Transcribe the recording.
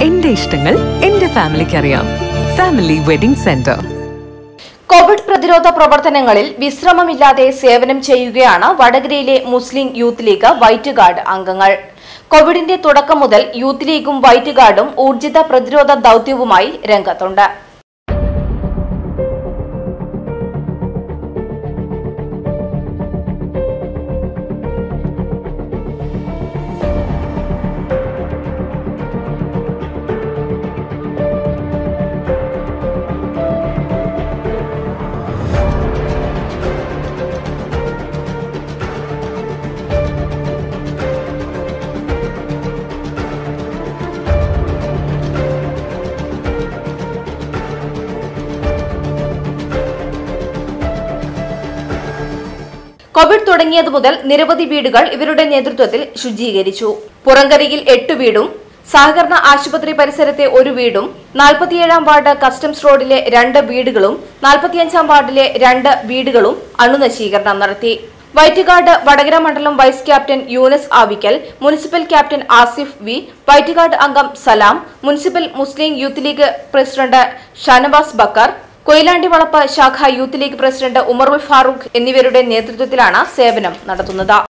എന്റെ ഇഷ്ടങ്ങൾ എന്റെ ഫാമിലിക്ക് അറിയാം ഫാമിലി വെഡിംഗ് സെന്റർ കോവിഡ് പ്രതിരോധ പ്രവർത്തനങ്ങളിൽ വിശ്രമമില്ലാതെ സേവനം ചെയ്യുകയാണ് വടകരയിലെ Muslim Youth League White Guard അംഗങ്ങൾ കോവിഡിന്റെ തുടക്കം മുതൽ യൂത്ത് ലീഗും വൈറ്റ് ഗാർഡും ഊർജിത പ്രതിരോധ ദൌത്യവുമായി രംഗത്തുണ്ട് കോവിഡ് തുടങ്ങിയത് മുതൽ നിരവധി വീടുകൾ ഇവരുടെ നേതൃത്വത്തിൽ ശുചീകരിച്ചു പുറങ്കരയിൽ എട്ട് വീടും സഹകരണ ആശുപത്രി പരിസരത്തെ ഒരു വീടും നാൽപ്പത്തിയേഴാം വാർഡ് കസ്റ്റംസ് റോഡിലെ രണ്ട് വീടുകളും നാൽപ്പത്തിയഞ്ചാം വാർഡിലെ രണ്ട് വീടുകളും അണുനശീകരണം നടത്തി വൈറ്റുകാട് വടകര മണ്ഡലം vice captain Yunus Avikkal municipal captain Asif V White Guard അംഗം Salam municipal Muslim Youth League president Shanavas Bakkar Koyilandy Valappu ശാഖ Youth League president Umarul Farooq എന്നിവരുടെ നേതൃത്വത്തിലാണ് സേവനം നടത്തുന്നത്